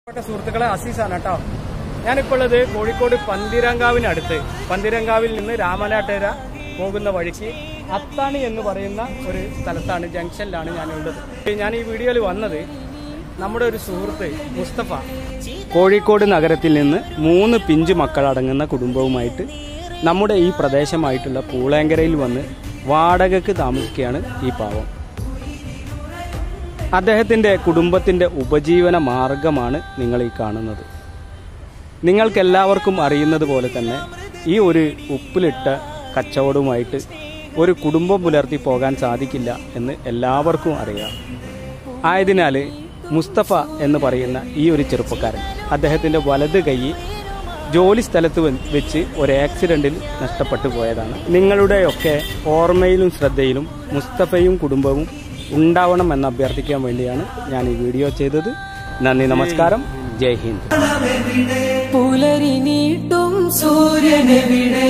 പ്രിയപ്പെട്ട സുഹൃത്തുക്കളെ അസീസാണ് കേട്ടോ ഞാനിപ്പോൾ ഉള്ളത് കോഴിക്കോട് പന്തിരങ്കാവിനടുത്ത് പന്തിരങ്കാവിൽ നിന്ന് രാമനാട്ടേര പോകുന്ന വഴിക്ക് അത്താണി എന്ന് പറയുന്ന ഒരു സ്ഥലത്താണ് ജംഗ്ഷനിലാണ് ഞാനുള്ളത് ഞാൻ ഈ വീഡിയോയിൽ വന്നത് നമ്മുടെ ഒരു സുഹൃത്ത് മുസ്തഫ കോഴിക്കോട് നഗരത്തിൽ നിന്ന് മൂന്ന് പിഞ്ച് മക്കളടങ്ങുന്ന കുടുംബവുമായിട്ട് നമ്മുടെ ഈ പ്രദേശമായിട്ടുള്ള പൂളേങ്കരയിൽ വന്ന് വാടകയ്ക്ക് താമസിക്കുകയാണ് ഈ പാവം അദ്ദേഹത്തിൻ്റെ കുടുംബത്തിൻ്റെ ഉപജീവന മാർഗമാണ് നിങ്ങൾ ഈ കാണുന്നത് നിങ്ങൾക്കെല്ലാവർക്കും അറിയുന്നത് പോലെ തന്നെ ഈ ഒരു ഉപ്പിലിട്ട കച്ചവടവുമായിട്ട് ഒരു കുടുംബം പുലർത്തി പോകാൻ സാധിക്കില്ല എന്ന് എല്ലാവർക്കും അറിയാം ആയതിനാൽ മുസ്തഫ എന്ന് പറയുന്ന ഈ ഒരു ചെറുപ്പക്കാരൻ അദ്ദേഹത്തിൻ്റെ വലത് കൈ ജോലി സ്ഥലത്ത് വെ- വെച്ച് ഒരു ആക്സിഡൻറ്റിൽ നഷ്ടപ്പെട്ടു പോയതാണ് നിങ്ങളുടെയൊക്കെ ഓർമ്മയിലും ശ്രദ്ധയിലും മുസ്തഫയും കുടുംബവും ഉണ്ടാവണം എന്ന് അഭ്യർത്ഥിക്കാൻ വേണ്ടിയാണ് ഞാൻ ഈ വീഡിയോ ചെയ്തത് നന്ദി നമസ്കാരം ജയ് ഹിന്ദ് പുലരി നീട്ടും സൂര്യനെവിടെ